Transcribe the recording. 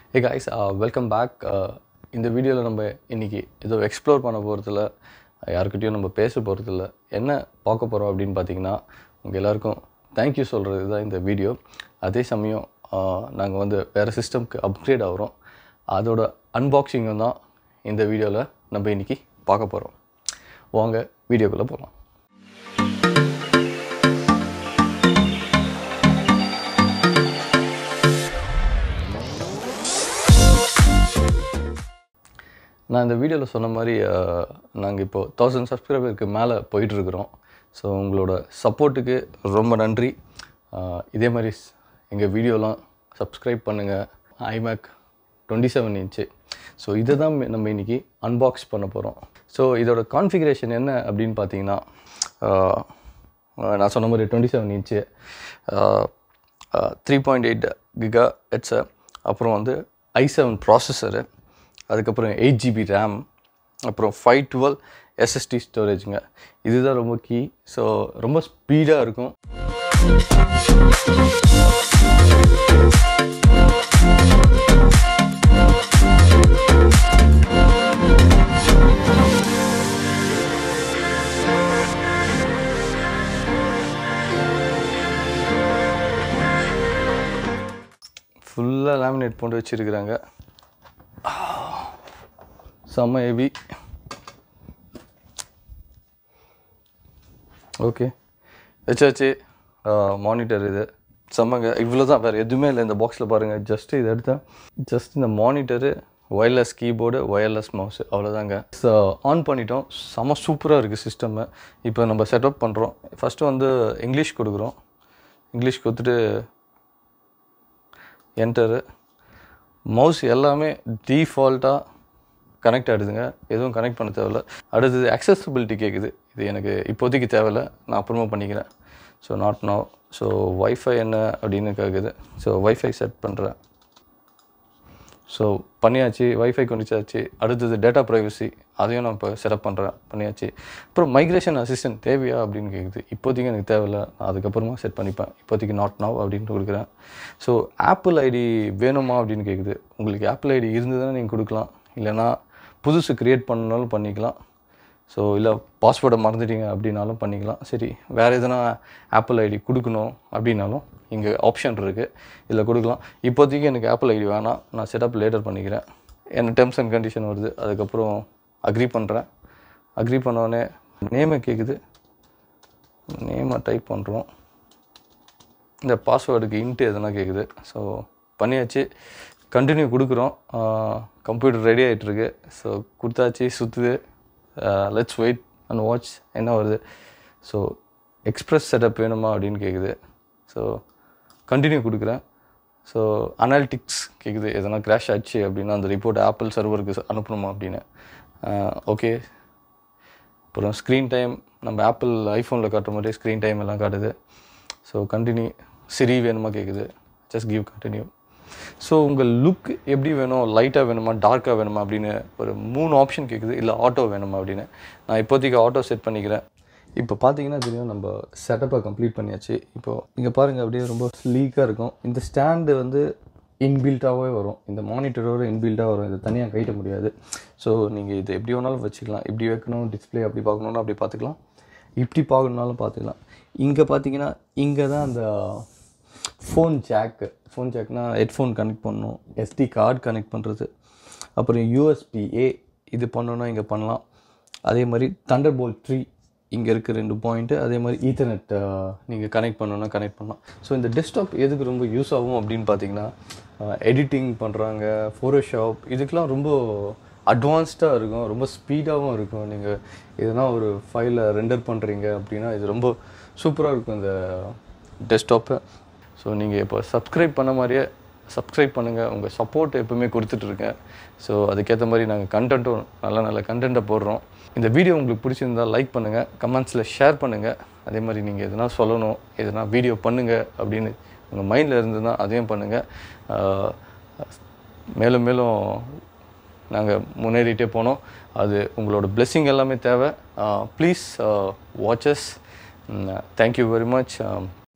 ஏ guys welcome back இந்த வீடியோவில் நம்ம இன்றைக்கி ஏதோ எக்ஸ்ப்ளோர் பண்ண போகிறதில்ல யாருக்கிட்டேயும் நம்ம பேச போகிறதில்ல என்ன பார்க்க போகிறோம் அப்படின்னு பார்த்தீங்கன்னா உங்கள் எல்லாருக்கும் தேங்க்யூ சொல்கிறது தான் இந்த வீடியோ அதே சமயம் நாங்கள் வந்து வேறு சிஸ்டம்க்கு அப்கிரேட் ஆகிறோம் அதோட அன்பாக்சிங்கும் தான் இந்த வீடியோவில் நம்ம இன்றைக்கி பார்க்க போகிறோம் வாங்க வீடியோக்குள்ளே போகலாம் நான் இந்த வீடியோவில் சொன்ன மாதிரி நாங்கள் இப்போது தௌசண்ட் சப்ஸ்கிரைபருக்கு மேலே போயிட்டுருக்குறோம் ஸோ உங்களோட சப்போர்ட்டுக்கு ரொம்ப நன்றி அஹ், இதே மாதிரி ஸ்- எங்கள் வீடியோலாம் சப்ஸ்கிரைப் பண்ணுங்கள் iMac twenty seven inch so இதை தான் நம்ம இன்றைக்கி அன்பாக்ஸ் பண்ண போகிறோம் ஸோ இதோட கான்ஃபிகரேஷன் என்ன அப்படின்னு பார்த்தீங்கன்னா அஹ், நான் சொன்ன மாதிரி twenty seven inch three point eight giga hertz அப்புறம் வந்து ஐ செவன் ப்ராசஸரு அதுக்கப்புறம் எயிட் ஜிபி ரேம் அப்புறம் ஃபைவ் டுவெல் எஸ்எஸ்டி ஸ்டோரேஜுங்க இதுதான் ரொம்ப கீ ஸோ ரொம்ப ஸ்பீடாக இருக்கும் ஃபுல்லாக லேமினேட் போட்டு வச்சுருக்குறாங்க செம்ம ஹெவி ஓகே வச்சாச்சு மானிட்டர் இது செம்மங்க இவ்வளோ தான் வேறு எதுவுமே இல்லை இந்த பாக்ஸில் பாருங்கள் ஜஸ்ட் இது எடுத்தேன் ஜஸ்ட் இந்த monitor wireless keyboard wireless mouse அவ்வளோதாங்க ஸோ ஆன் பண்ணிட்டோம் செம்ம சூப்பராக இருக்குது சிஸ்டம்மு இப்போ நம்ம செட்டப் பண்ணுறோம் ஃபஸ்ட்டு வந்து இங்கிலீஷ் கொடுக்குறோம் இங்கிலீஷ் கொடுத்துட்டு என்டரு மவுஸ் எல்லாமே டீஃபால்ட்டாக கனெக்ட் ஆகிடுதுங்க எதுவும் கனெக்ட் பண்ண தேவையில்ல அடுத்தது accessibility கேட்குது இது எனக்கு இப்போதைக்கு தேவையில்ல நான் அப்புறமா பண்ணிக்கிறேன் so not no so wifi என்ன அப்படின்னு கேட்குது ஸோ வைஃபை செட் பண்ணுறேன் ஸோ பண்ணியாச்சு வைஃபை கொண்டுச்சாச்சு அடுத்தது டேட்டா ப்ரைவசி அதையும் நான் இப்போ செட்டப் பண்ணுறேன் பண்ணியாச்சு அப்புறம் மைக்ரேஷன் அசிஸ்டன்ட் தேவையா அப்படின்னு கேட்குது இப்போதைக்கு எனக்கு தேவையில்ல நான் அதுக்கப்புறமா செட் பண்ணிப்பேன் இப்போதைக்கு நாட் நவ் அப்படின்னு கொடுக்குறேன் ஸோ ஆப்பிள் ஐடி வேணுமா அப்படின்னு கேட்குது உங்களுக்கு ஆப்பிள் ஐடி இருந்ததுன்னா நீங்கள் கொடுக்கலாம் இல்லைன்னா புதுசு க்ரியேட் பண்ணனாலும் பண்ணிக்கலாம் ஸோ இல்லை பாஸ்வேர்டை மறந்துட்டீங்க அப்படின்னாலும் பண்ணிக்கலாம் சரி வேறு எதனா ஆப்பிள் ஐடி கொடுக்கணும் அப்படின்னாலும் இங்கே ஆப்ஷன் இருக்குது இதில் கொடுக்கலாம் இப்போதைக்கு எனக்கு ஆப்பிள் ஐடி வேணாம் நான் செட்டப் லேட்டர் பண்ணிக்கிறேன் என்ன டெர்ம்ஸ் அண்ட் கண்டிஷன் வருது அதுக்கப்புறம் அக்ரி பண்ணுறேன் அக்ரி பண்ணோடனே நேமை கேட்குது நேமை டைப் பண்ணுறோம் இந்த பாஸ்வேர்டுக்கு இன்ட்டு எதனா கேட்குது ஸோ பண்ணியாச்சு கண்டினியூ கொடுக்குறோம் கம்ப்யூட்டர் ரெடி ஆகிட்டுருக்கு ஸோ கொடுத்தாச்சு சுற்றுது லெட்ஸ் வெயிட் அண்ட் வாட்ச் என்ன வருது ஸோ எக்ஸ்ப்ரெஸ் செட்டப் வேணுமா அப்படின்னு கேட்குது ஸோ கண்டினியூ கொடுக்குறேன் ஸோ அனாலிட்டிக்ஸ் கேட்குது எதனா கிராஷ் ஆச்சு அப்படின்னா அந்த ரிப்போர்ட் ஆப்பிள் சர்வருக்கு அனுப்பணுமா அப்படின்னு ஓகே அப்புறம் ஸ்க்ரீன் டைம் நம்ம ஆப்பிள் ஐஃபோனில் காட்டுற மாதிரி ஸ்க்ரீன் டைம் எல்லாம் காட்டுது ஸோ கண்டினியூ சிரி வேணுமா கேட்குது ஜஸ்ட் கிவ் கண்டினியூ ஸோ உங்கள் லுக் எப்படி வேணும் லைட்டாக வேணுமா டார்க்காக வேணுமா அப்படின்னு ஒரு மூணு ஆப்ஷன் கேட்குது இல்லை ஆட்டோ வேணுமா அப்படின்னு நான் இப்போதைக்கு ஆட்டோ செட் பண்ணிக்கிறேன் இப்போ பார்த்தீங்கன்னா தெரியும் நம்ம செட்டப்பை கம்ப்ளீட் பண்ணியாச்சு இப்போது இங்கே பாருங்கள் அப்படியே ரொம்ப ஸ்லீக்காக இருக்கும் இந்த ஸ்டாண்டு வந்து இன்பில்ட்டாகவே வரும் இந்த மானிட்டரோட இன்பில்ட்டாக வரும் இதை தனியாக கைட்ட முடியாது ஸோ நீங்கள் இது எப்படி வேணாலும் வச்சுக்கலாம் இப்படி வைக்கணும் டிஸ்ப்ளே அப்படி பார்க்கணுன்னா அப்படி பார்த்துக்கலாம் இப்படி பார்க்கணுனாலும் பார்த்துக்கலாம் இங்கே பார்த்தீங்கன்னா இங்கே தான் அந்த ஃபோன் ஜாக்கு ஃபோன் ஜாக்னா ஹெட்ஃபோன் கனெக்ட் பண்ணணும் எஸ்டி கார்டு கனெக்ட் பண்ணுறது அப்புறம் யூஎஸ்பி ஏ இது பண்ணணும்னா இங்கே பண்ணலாம் அதே மாதிரி தண்டர் போல்ட் த்ரீ இங்கே இருக்க ரெண்டு பாயிண்ட்டு அதே மாதிரி ஈத்தர்நெட் நீங்கள் கனெக்ட் பண்ணணும்னா கனெக்ட் பண்ணலாம் ஸோ இந்த டெஸ்க்டாப் எதுக்கு ரொம்ப யூஸ் ஆகும் அப்படின்னு பார்த்தீங்கன்னா எடிட்டிங் பண்ணுறாங்க ஃபோட்டோஷாப் இதுக்கெலாம் ரொம்ப அட்வான்ஸ்டாக இருக்கும் ரொம்ப ஸ்பீடாகவும் இருக்கும் நீங்கள் எதனா ஒரு ஃபைலை ரெண்டர் பண்ணுறீங்க அப்படின்னா இது ரொம்ப சூப்பராக இருக்கும் இந்த டெஸ்க்டாப்பு ஸோ நீங்கள் இப்போ சப்ஸ்கிரைப் பண்ண மாதிரியே சப்ஸ்கிரைப் பண்ணுங்கள் உங்கள் சப்போர்ட் எப்பவுமே கொடுத்துட்ருக்கேன் ஸோ அதுக்கேற்ற மாதிரி நாங்கள் கண்டென்ட்டும் நல்ல நல்ல கண்டென்ட்டை போடுறோம் இந்த வீடியோ உங்களுக்கு பிடிச்சிருந்தா லைக் பண்ணுங்கள் கமெண்ட்ஸில் ஷேர் பண்ணுங்கள் அதே மாதிரி நீங்கள் எதனா சொல்லணும் எதனா வீடியோ பண்ணுங்கள் அப்படின்னு உங்கள் மைண்டில் இருந்ததுன்னா அதையும் பண்ணுங்கள் மேலும் மேலும் நாங்கள் முன்னேறிட்டே போனோம் அது உங்களோட blessing எல்லாமே தேவை please watches thank you very much